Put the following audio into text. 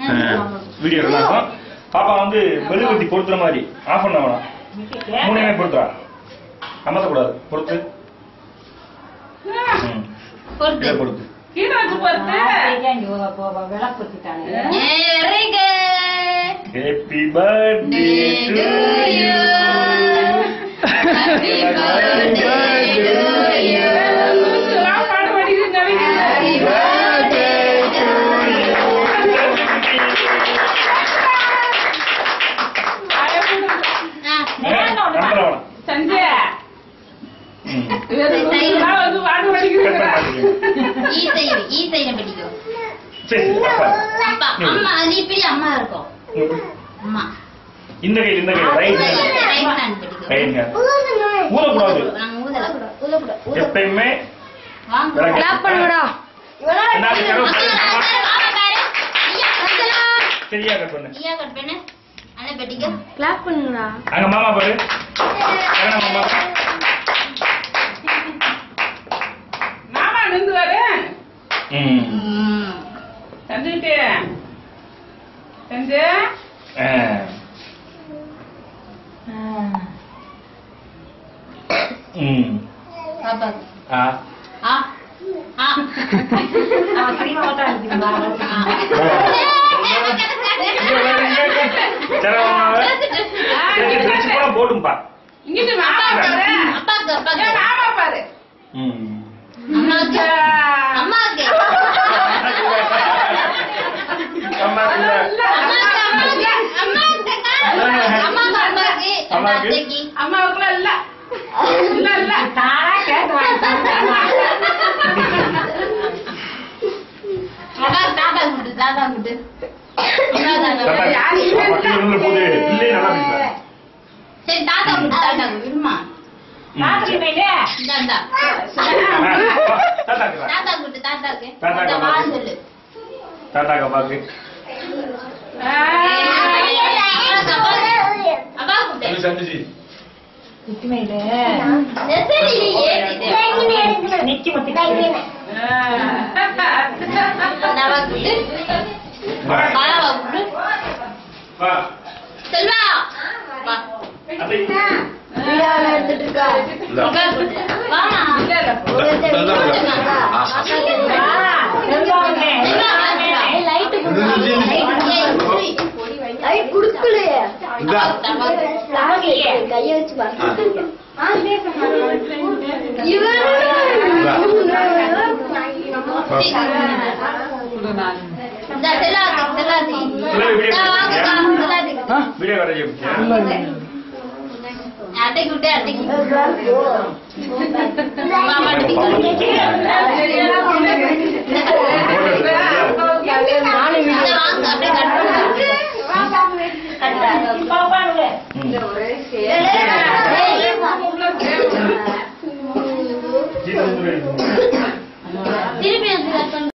Video நல்லா இருக்கும் பாப்பா வந்து மெழுகுவர்த்தி பொருத்துற மாதிரி ஆஃப் பண்ண வேணாம் மூணையுமே பொருத்துறா அமர்த்தக்கூடாது பொறுத்து ம். பொறுத்து. இதை பொறுத்து கீழே வச்சு பொறுத்து Very good. Happy birthday to you Happy birthday to you. நான் பாட மாட்டேங்குது நினைக்கிறேன் சஞ்சய் நான் வந்து பாட மாட்டேங்குது ஈ சைடு, ஈ சைடு பிடிக்கும். சரி அப்பா அப்பா, அம்மா, நீ பிடி, அம்மா இருக்கும். அம்மா. இந்த கை இந்த கை ரைட் Right hand பிடிக்கும். ரைட்ங்க ஊதக்கூடாது நாங்க ஊதல. எப்பயுமே வாங்க. விளக்கு. Clap பண்ணுடா. என்னாச்சு, கருவு? அக்கா, அக்கா, பாப்பா பாரு. நீயா, கொஞ்சலாம். சரியா கட் பண்ணு நீயா cut பண்ணு. அண்ணா பெட்டிக்கு. Clap பண்ணுடா. அங்க மாமா பாரு கரண மாமா மாமா நின்று வரேன் ம் ம். சஞ்சுக்கிட்டே சஞ்சய் ஆ. ம் பாப்பாக்கு. ஆ ஆ. ஆ. இங்க பாரு, இங்க இருக்கு. சரி, மாமாவை. சரி, பிரிச்சு கூட போடும்பா இங்கிட்டு மாமா பாரு அப்பாக்கு, ஏன் அப்பாக்கு. மாமா பாரு ம் அம்மாக்கு. அம்மாக்கு. அம்மா இல்ல. அம்மாக்கு, அம்மாக்கு. அம்மாக்கு. அம்மாக்கு, அம்மாக்கு. அம்மாக்கு. அத்தைக்கு. அம்மாவுக்குலாம் இல்ல இல்ல இல்ல அம்மாக்கு தாத்தா குட்டு, தாத்தா குட்டு. அம்மா தாத்தா தாத்தா, குட்டு. பக்கத்துல உள்ள போது இல்லையே நல்லா பேசுறேன். சரி தாத்தா குட்டு, தாத்தா குட்டு. விடுமா. ம், சரி. இந்தா, இந்தா. ஆ, வா, தாத்தாக்கு வா. தாத்தா குட்டு, தாத்தாக்கு. தாத்தாக்கு இந்த வா. வான்னு சொல்லு. தாத்தாக்கு பாக்கு அப்பாக்கு, அப்பாக்கு. அப்பா குட்டு. சந்திச்சு நெசரி நீ ஏத்திட்டே. நவா குட்டு. பாலாவா குட்டு. வா செல்வா. வா. அத்தை அப்பா குட்டு. வாமா. கைய வச்சு வீடியோ வரைய அட்டைக்கு விட்டு அட்டைக்கு ம்